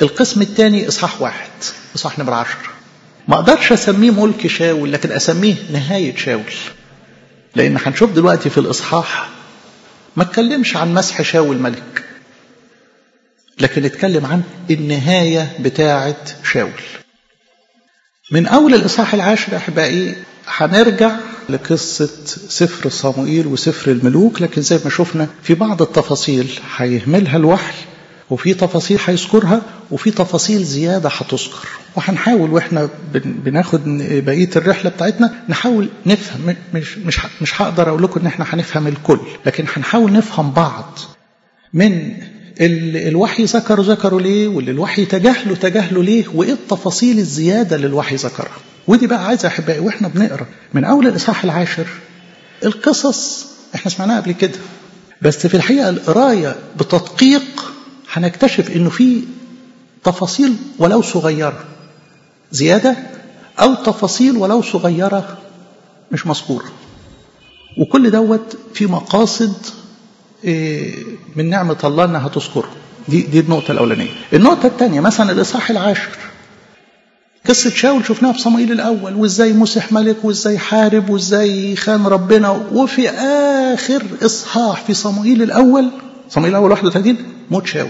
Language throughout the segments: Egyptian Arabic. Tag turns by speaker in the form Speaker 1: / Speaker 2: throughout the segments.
Speaker 1: القسم الثاني إصحاح واحد إصحاح نمرة عشر ما أقدرش أسميه ملك شاول لكن أسميه نهاية شاول لأن هنشوف دلوقتي في الإصحاح ما اتكلمش عن مسح شاول ملك لكن اتكلم عن النهاية بتاعة شاول من أول الإصحاح العاشر أحبائي هنرجع لقصة سفر صموئيل وسفر الملوك لكن زي ما شفنا في بعض التفاصيل هيهملها الوحي وفي تفاصيل هيذكرها وفي تفاصيل زيادة هتذكر وهنحاول واحنا بناخد بقية الرحلة بتاعتنا نحاول نفهم مش مش مش هقدر اقول لكم ان احنا هنفهم الكل لكن هنحاول نفهم بعض من الوحي ذكره ذكره ليه واللي الوحي تجاهله تجاهله ليه وايه التفاصيل الزيادة اللي الوحي ذكرها ودي بقى عايزة احبائي واحنا بنقرا من اول الاصحاح العاشر القصص احنا سمعناها قبل كده بس في الحقيقة القراية بتدقيق هنكتشف انه في تفاصيل ولو صغيرة زيادة أو تفاصيل ولو صغيرة مش مذكورة وكل دوت في مقاصد من نعمة الله أنها تذكره دي, دي النقطة الأولانية النقطة الثانية مثلا الإصحاح العاشر قصة شاول شفناها في صموئيل الأول وإزاي مسح ملك وإزاي حارب وإزاي خان ربنا وفي آخر إصحاح في صموئيل الأول صموئيل الأول 31 موت شاول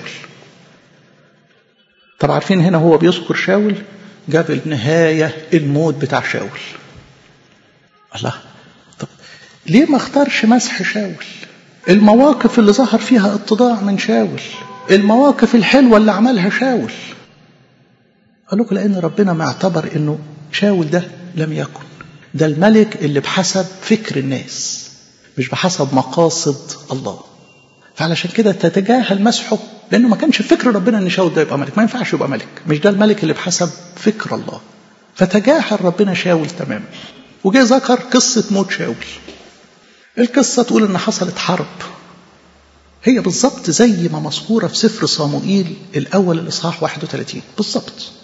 Speaker 1: طب عارفين هنا هو بيذكر شاول جاب النهاية الموت بتاع شاول الله طب ليه ما اختارش مسح شاول المواقف اللي ظهر فيها اتضاع من شاول المواقف الحلوة اللي عملها شاول قال لكم لأن ربنا ما اعتبر انه شاول ده لم يكن ده الملك اللي بحسب فكر الناس مش بحسب مقاصد الله فعلشان كده تتجاهل مسحه لانه ما كانش فكر ربنا ان شاول ده يبقى ملك ما ينفعش يبقى ملك مش ده الملك اللي بحسب فكر الله فتجاهل ربنا شاول تماما وجاء ذكر قصة موت شاول القصة تقول ان حصلت حرب هي بالظبط زي ما مذكورة في سفر صموئيل الأول الإصحاح 31 بالظبط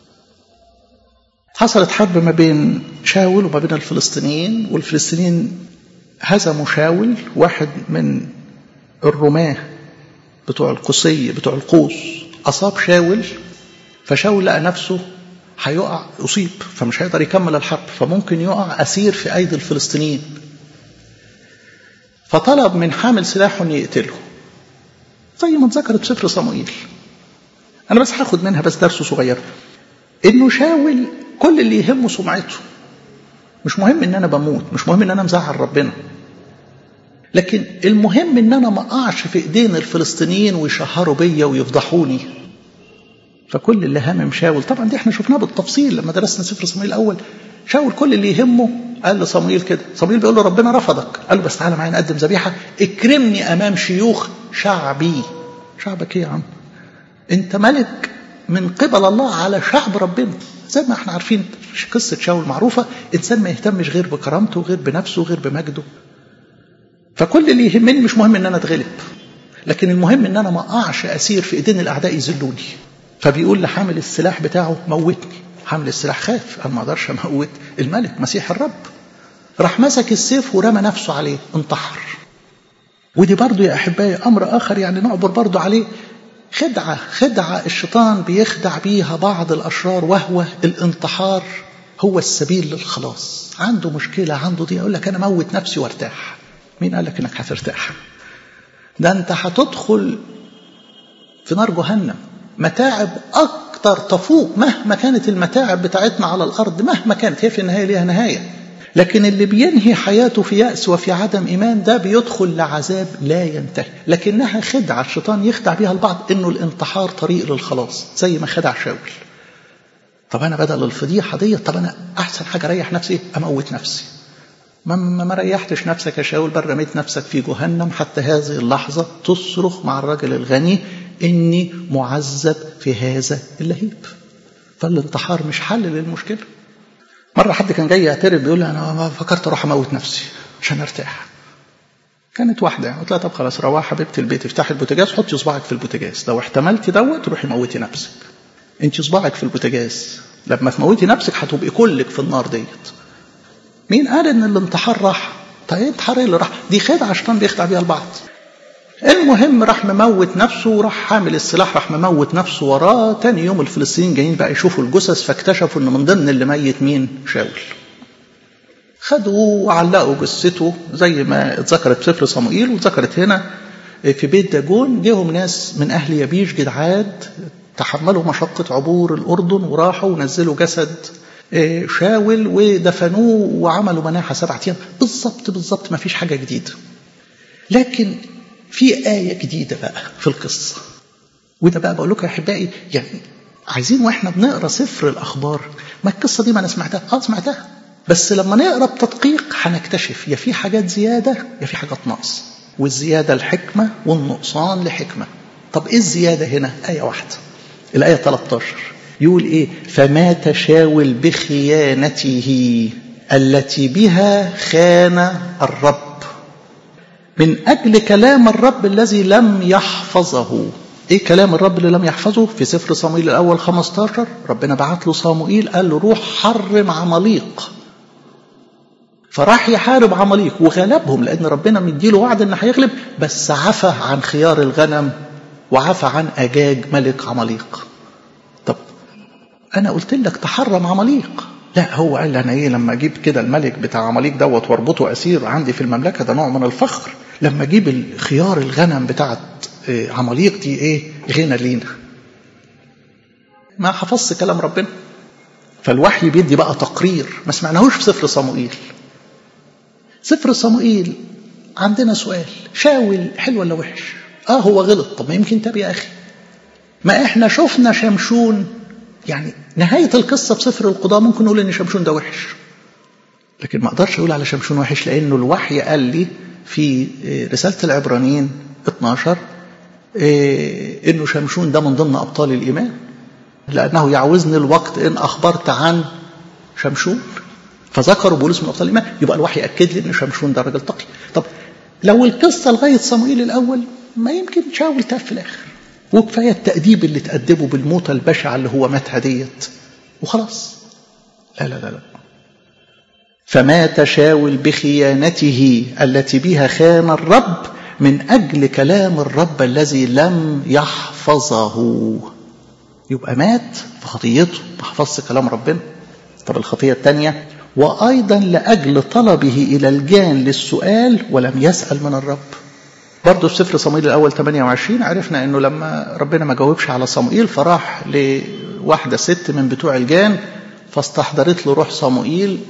Speaker 1: حصلت حرب ما بين شاول وما بين الفلسطينيين والفلسطينيين هزموا شاول واحد من الرماه بتوع القصي بتوع القوس أصاب شاول فشاول لقى نفسه هيقع أصيب فمش هيقدر يكمل الحرب فممكن يقع أسير في أيدي الفلسطينيين فطلب من حامل سلاحه أن يقتله زي ما اتذكرت في سفر صموئيل أنا بس هاخد منها بس درس صغير إنه شاول كل اللي يهمه سمعته مش مهم إن أنا بموت مش مهم إن أنا مزعل ربنا لكن المهم ان انا ما اقعش في ايدين الفلسطينيين ويشهروا بيا ويفضحوني فكل اللي هامم شاول طبعا دي احنا شفناها بالتفصيل لما درسنا سفر صموئيل الاول شاول كل اللي يهمه قال لصموئيل كده صموئيل بيقول له ربنا رفضك قال له بس تعالى معايا نقدم ذبيحه اكرمني امام شيوخ شعبي شعبك ايه يا عم انت ملك من قبل الله على شعب ربنا زي ما احنا عارفين قصه شاول معروفه انسان ما يهتمش غير بكرامته غير بنفسه غير بمجده فكل اللي يهمني مش مهم ان انا اتغلب لكن المهم ان انا ما اقعش اسير في ايدين الاعداء يذلوني فبيقول لحامل السلاح بتاعه موتني حامل السلاح خاف انا ما اقدرش اموت الملك مسيح الرب راح مسك السيف ورمى نفسه عليه انتحر ودي برضو يا احبائي امر اخر يعني نعبر برضو عليه خدعه خدعه الشيطان بيخدع بيها بعض الاشرار وهو الانتحار هو السبيل للخلاص عنده مشكله عنده دي يقول لك انا موت نفسي وارتاح مين قال لك انك هترتاح ده انت هتدخل في نار جهنم متاعب اكتر تفوق مهما كانت المتاعب بتاعتنا على الارض مهما كانت هي في النهايه ليها نهايه لكن اللي بينهي حياته في يأس وفي عدم إيمان ده بيدخل لعذاب لا ينتهي لكنها خدعة الشيطان يخدع بيها البعض إنه الانتحار طريق للخلاص زي ما خدع شاول طب أنا بدل الفضيحة دي طب أنا أحسن حاجة أريح نفسي أموت نفسي ما ما ريحتش نفسك يا شاول بل رميت نفسك في جهنم حتى هذه اللحظة تصرخ مع الرجل الغني إني معذب في هذا اللهيب فالانتحار مش حل للمشكلة مرة حد كان جاي يعترف بيقول لي أنا ما فكرت أروح أموت نفسي عشان أرتاح كانت واحدة قلت لها طب خلاص روحي حبيبتي البيت افتحي البوتاجاز حطي صباعك في البوتاجاز لو احتملتي دوت روحي موتي نفسك انت صباعك في البوتاجاز لما تموتي نفسك هتبقي كلك في النار ديت مين قال ان الانتحار راح طيب انتحار ايه اللي راح دي خدعه الشيطان بيخدع بيها البعض المهم راح مموت نفسه وراح حامل السلاح راح مموت نفسه وراه تاني يوم الفلسطينيين جايين بقى يشوفوا الجثث فاكتشفوا ان من ضمن اللي ميت مين شاول خدوا وعلقوا جثته زي ما اتذكرت في سفر صموئيل واتذكرت هنا في بيت داجون جيهم ناس من اهل يبيش جدعاد تحملوا مشقة عبور الأردن وراحوا ونزلوا جسد شاول ودفنوه وعملوا مناحة سبعة أيام بالظبط بالظبط ما فيش حاجة جديدة لكن في آية جديدة بقى في القصة وده بقى بقول لكم يا أحبائي يعني عايزين واحنا بنقرا سفر الأخبار ما القصة دي ما أنا سمعتها أه سمعتها بس لما نقرا بتدقيق هنكتشف يا في حاجات زيادة يا في حاجات ناقص والزيادة الحكمة والنقصان لحكمة طب إيه الزيادة هنا آية واحدة الآية 13 يقول إيه فمات شاول بخيانته التي بها خان الرب من أجل كلام الرب الذي لم يحفظه إيه كلام الرب اللي لم يحفظه في سفر صموئيل الأول 15 ربنا بعت له صموئيل قال له روح حرم عماليق فراح يحارب عماليق وغلبهم لأن ربنا مديله وعد إنه هيغلب بس عفى عن خيار الغنم وعفى عن أجاج ملك عماليق طب أنا قلت لك تحرم عماليق لا هو قال أنا إيه لما أجيب كده الملك بتاع عماليق دوت واربطه أسير عندي في المملكة ده نوع من الفخر لما أجيب خيار الغنم بتاعت عماليق دي إيه غنى لينا ما حفظت كلام ربنا فالوحي بيدي بقى تقرير ما سمعناهوش في سفر صموئيل سفر صموئيل عندنا سؤال شاول حلو ولا وحش اه هو غلط طب ما يمكن تاب يا اخي ما احنا شفنا شمشون يعني نهاية القصة في سفر القضاء ممكن نقول ان شمشون ده وحش لكن ما اقدرش اقول على شمشون وحش لانه الوحي قال لي في رسالة العبرانيين 12 انه شمشون ده من ضمن ابطال الايمان لانه يعوزني الوقت ان اخبرت عن شمشون فذكروا بولس من ابطال الايمان يبقى الوحي اكد لي ان شمشون ده راجل تقي طب لو القصه لغايه صموئيل الاول ما يمكن شاول تاب في الاخر وكفايه التاديب اللي تادبه بالموتة البشعه اللي هو ماتها ديت وخلاص لا لا لا لا فمات شاول بخيانته التي بها خان الرب من اجل كلام الرب الذي لم يحفظه يبقى مات في خطيته ما حفظش كلام ربنا طب الخطيه الثانيه وايضا لاجل طلبه الى الجان للسؤال ولم يسال من الرب برضه في سفر صموئيل الاول 28 عرفنا انه لما ربنا ما جاوبش على صموئيل فراح لواحده ست من بتوع الجان فاستحضرت له روح صموئيل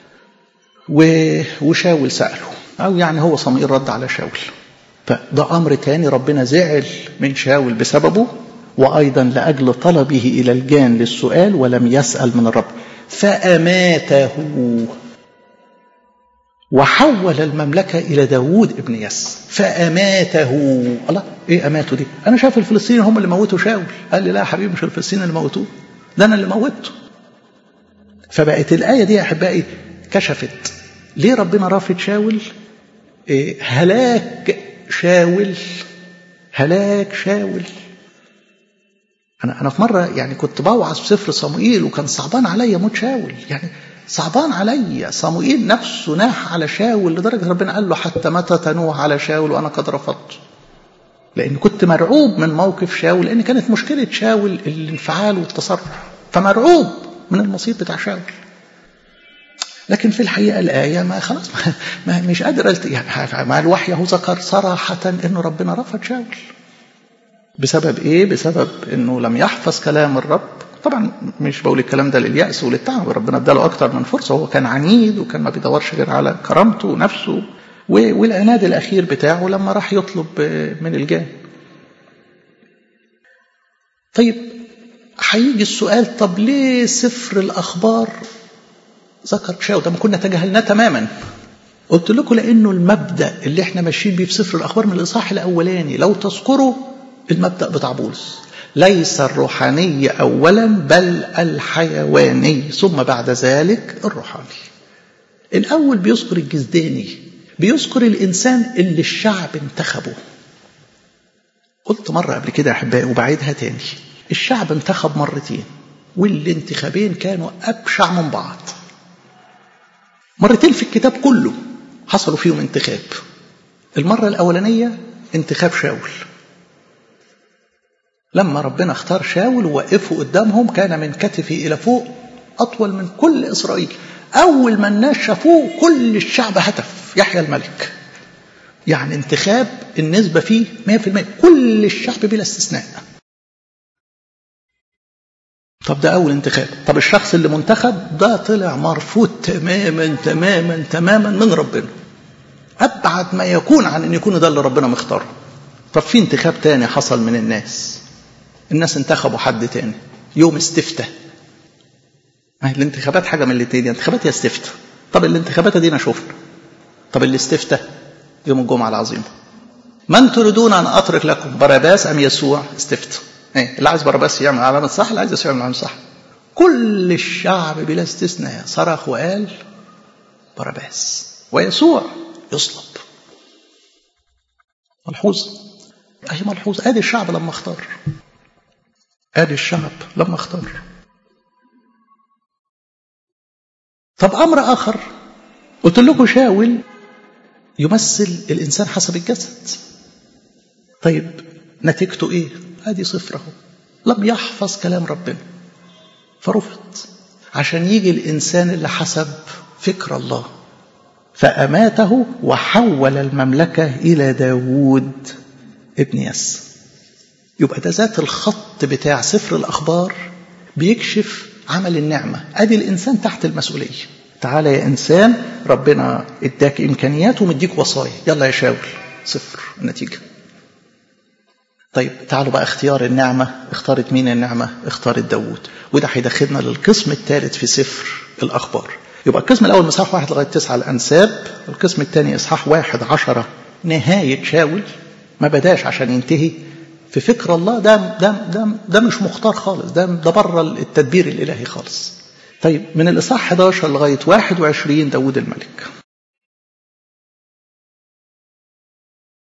Speaker 1: وشاول ساله او يعني هو صموئيل رد على شاول فده امر تاني ربنا زعل من شاول بسببه وايضا لاجل طلبه الى الجان للسؤال ولم يسال من الرب فاماته وحول المملكة إلى داوود ابن يس فأماته الله إيه أماته دي أنا شايف الفلسطينيين هم اللي موتوا شاول قال لي لا يا حبيبي مش الفلسطينيين اللي موتوه ده أنا اللي موتته فبقت الآية دي يا أحبائي كشفت ليه ربنا رافض شاول إيه هلاك شاول هلاك شاول أنا أنا في مرة يعني كنت بوعظ في سفر صموئيل وكان صعبان عليا موت شاول يعني صعبان عليا صموئيل نفسه ناح على شاول لدرجة ربنا قال له حتى متى تنوح على شاول وأنا قد رفضت لأن كنت مرعوب من موقف شاول لأن كانت مشكلة شاول الانفعال والتصرف فمرعوب من المصير بتاع شاول لكن في الحقيقة الآية ما خلاص ما, ما مش قادر يعني مع الوحي هو ذكر صراحة إنه ربنا رفض شاول بسبب إيه؟ بسبب إنه لم يحفظ كلام الرب طبعا مش بقول الكلام ده لليأس وللتعب ربنا اداله أكتر من فرصة هو كان عنيد وكان ما بيدورش غير على كرامته ونفسه والعناد الأخير بتاعه لما راح يطلب من الجان طيب هيجي السؤال طب ليه سفر الأخبار ذكر شاو ده ما كنا تجاهلناه تماما قلت لكم لأنه المبدأ اللي احنا ماشيين بيه في سفر الأخبار من الإصحاح الأولاني لو تذكروا المبدأ بتاع بولس ليس الروحاني أولا بل الحيواني ثم بعد ذلك الروحاني الأول بيذكر الجزداني بيذكر الإنسان اللي الشعب انتخبه قلت مرة قبل كده يا أحبائي وبعيدها تاني الشعب انتخب مرتين والانتخابين كانوا أبشع من بعض مرتين في الكتاب كله حصلوا فيهم انتخاب المرة الأولانية انتخاب شاول لما ربنا اختار شاول ووقفه قدامهم كان من كتفه إلى فوق أطول من كل إسرائيل أول ما الناس شافوه كل الشعب هتف يحيى الملك يعني انتخاب النسبة فيه 100% كل الشعب بلا استثناء طب ده أول انتخاب طب الشخص اللي منتخب ده طلع مرفوض تماما تماما تماما من ربنا أبعد ما يكون عن أن يكون ده اللي ربنا مختاره طب في انتخاب تاني حصل من الناس الناس انتخبوا حد تاني يوم استفتاء ما هي الانتخابات حاجة من الاتنين انتخابات يا استفتاء طب الانتخابات دي شفنا طب الاستفتاء يوم الجمعة العظيمة من تريدون أن أترك لكم باراباس أم يسوع استفتاء ايه اللي عايز باراباس يعمل علامة صح اللي عايز يسوع يعمل علامة صح كل الشعب بلا استثناء صرخ وقال باراباس ويسوع يصلب ملحوظ أهي ملحوظ آدي الشعب لما اختار آدي الشعب لما اختار طب أمر آخر قلت لكم شاول يمثل الإنسان حسب الجسد طيب نتيجته إيه؟ ادي صفره لم يحفظ كلام ربنا فرفض عشان يجي الانسان اللي حسب فكر الله فاماته وحول المملكه الى داوود ابن يس يبقى ده ذات الخط بتاع سفر الاخبار بيكشف عمل النعمه ادي الانسان تحت المسؤوليه تعالى يا انسان ربنا اداك امكانيات ومديك وصايا يلا يا شاول صفر النتيجه طيب تعالوا بقى اختيار النعمة اختارت مين النعمة اختارت داوود وده هيدخلنا للقسم الثالث في سفر الأخبار يبقى القسم الأول من إصحاح واحد لغاية تسعة الأنساب القسم الثاني إصحاح واحد عشرة نهاية شاول ما بداش عشان ينتهي في فكر الله ده ده ده, ده مش مختار خالص ده ده بره التدبير الإلهي خالص طيب من الإصحاح 11 لغاية 21 داوود الملك